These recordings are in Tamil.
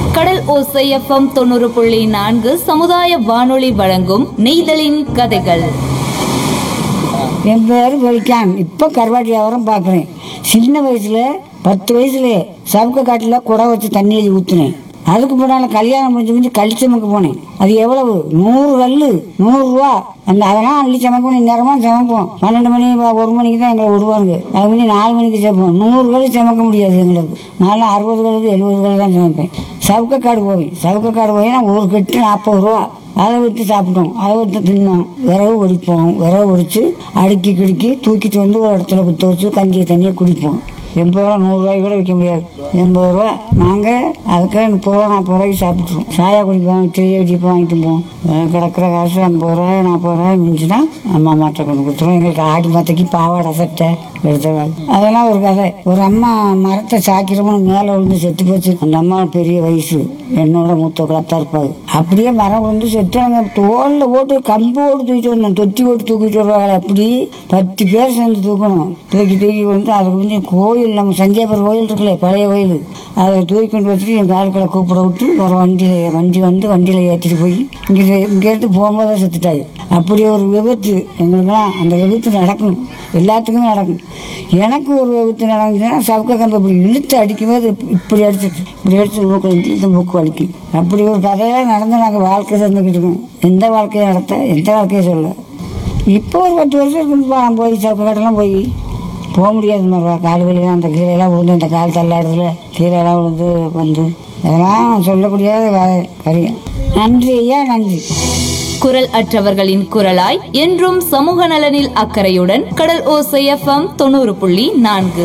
கடல் ஓசை எஃப்எம் தொண்ணூறு புள்ளி நான்கு சமுதாய வானொலி வழங்கும் நெய்தலின் கதைகள் என் பேர் வெல்கான் இப்போ கருவாட்டு வியாபாரம் பார்க்குறேன் சின்ன வயசுல பத்து வயசுல சவுக்க காட்டில் குடம் வச்சு தண்ணி எழுதி ஊற்றுனேன் அதுக்கு முன்னால் கல்யாணம் முடிஞ்சு முடிஞ்சு கழிச்சமுக்கு போனேன் அது எவ்வளவு நூறு கல்லு நூறுரூவா அந்த அதெல்லாம் அள்ளி சமைக்கணும் நேரமாக சமைப்போம் பன்னெண்டு மணி ப- ஒரு மணிக்கு தான் எங்களை விடுவாங்க அது மணி நாலு மணிக்கு சமைப்போம் நூறு கல் சமைக்க முடியாது எங்களுக்கு நான்லாம் அறுபது கல்லுக்கு எழுபது கல் தான் சமைப்பேன் சவுக்கக்காடு போவேன் சவுக்கக்காடு போய் நான் ஒரு கட்டு நாற்பது ரூபா அதை விட்டு சாப்பிட்டோம் அதை விட்டு தின்னோம் விறகு ஒடிப்போம் விறகு ஒடிச்சு அடுக்கி கிடுக்கி தூக்கிட்டு வந்து ஒரு இடத்துல குத்த வச்சு கஞ்சி தண்ணியை குடிப்போம் எண்பது ரூபா நூறுரூவாய்க்கு கூட விற்க முடியாது எண்பது ரூபா நாங்கள் அதுக்கு முப்பது ரூபா நாற்பது ரூபாய்க்கு சாப்பிட்ருவோம் சாயா குடிப்போம் டீ அடிப்போம் வாங்கிட்டு போவோம் அஹ் கிடக்கிற காசு ஐம்பது ரூபா நாற்பது ரூபாய் மிஞ்சுனா அம்மா மாட்டை கொண்டு கொடுத்துருவோம் எங்களுக்கு ஆடி மாத்தைக்கு பாவாடை சட்டை எடுத்த அதெல்லாம் ஒரு கதை ஒரு அம்மா மரத்தை சாக்கிறோம்னு மேலே விழுந்து செத்து போச்சு அந்த அம்மா பெரிய வயசு என்னோட மூத்தவர்களாக தான் இருப்பாங்க அப்படியே மரம் விழுந்து செத்து அவங்க தோலில் போட்டு கம்பு ஓட்டு தூக்கிட்டு வந்தோம் தொட்டி ஓட்டு தூக்கிட்டு வருவாங்க அப்படி பத்து பேர் சேர்ந்து தூக்கணும் தூக்கி தூக்கி வந்து அதுக்கு வந்து கோயில் நம்ம சஞ்சயபுரம் கோயில் இருக்குல்ல பழைய கோயில் அதை தூக்கி கொண்டு வச்சுட்டு என் காலுக்களை கூப்பிட விட்டு ஒரு வண்டியில் வண்டி வந்து வண்டியில் ஏற்றிட்டு போய் இங்கே இங்கேருந்து போகும்போது தான் செத்துட்டாரு அப்படி ஒரு விபத்து எங்களுக்கெல்லாம் அந்த விபத்து நடக்கும் எல்லாத்துக்குமே நடக்கும் எனக்கு ஒரு விபத்து நடந்துச்சுன்னா சவுக்க கம்பு இப்படி இழுத்து அடிக்கும்போது இப்படி அடிச்சிட்டு இப்படி அடிச்சு மூக்கு இழுத்து மூக்கு வலிக்கும் அப்படி ஒரு கதையெல்லாம் நடந்து நாங்கள் வாழ்க்கை சேர்ந்துக்கிட்டு இருக்கோம் எந்த வாழ்க்கையை நடத்த எந்த வாழ்க்கையை சொல்ல இப்போ ஒரு பத்து வருஷம் இருக்குப்பா நான் போய் சவுக்க கட்டெல்லாம் போய் போக முடியாது மாதிரி கால் வலிலாம் அந்த கீழெல்லாம் விழுந்து அந்த கால் தள்ளாடுறதுல கீழெல்லாம் விழுந்து வந்து அதெல்லாம் சொல்லக்கூடிய காரியம் நன்றி ஐயா நன்றி குரல் அற்றவர்களின் குரலாய் என்றும் சமூக நலனில் அக்கறையுடன் கடல் ஓசை எஃப்எம் தொண்ணூறு புள்ளி நான்கு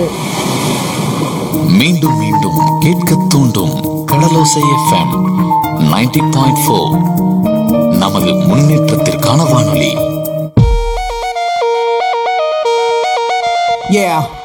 மீண்டும் மீண்டும் கேட்க தூண்டும் கடலோசை எஃப்எம் 90.4 பாயிண்ட் நமது முன்னேற்றத்திற்கான வானொலி Yeah.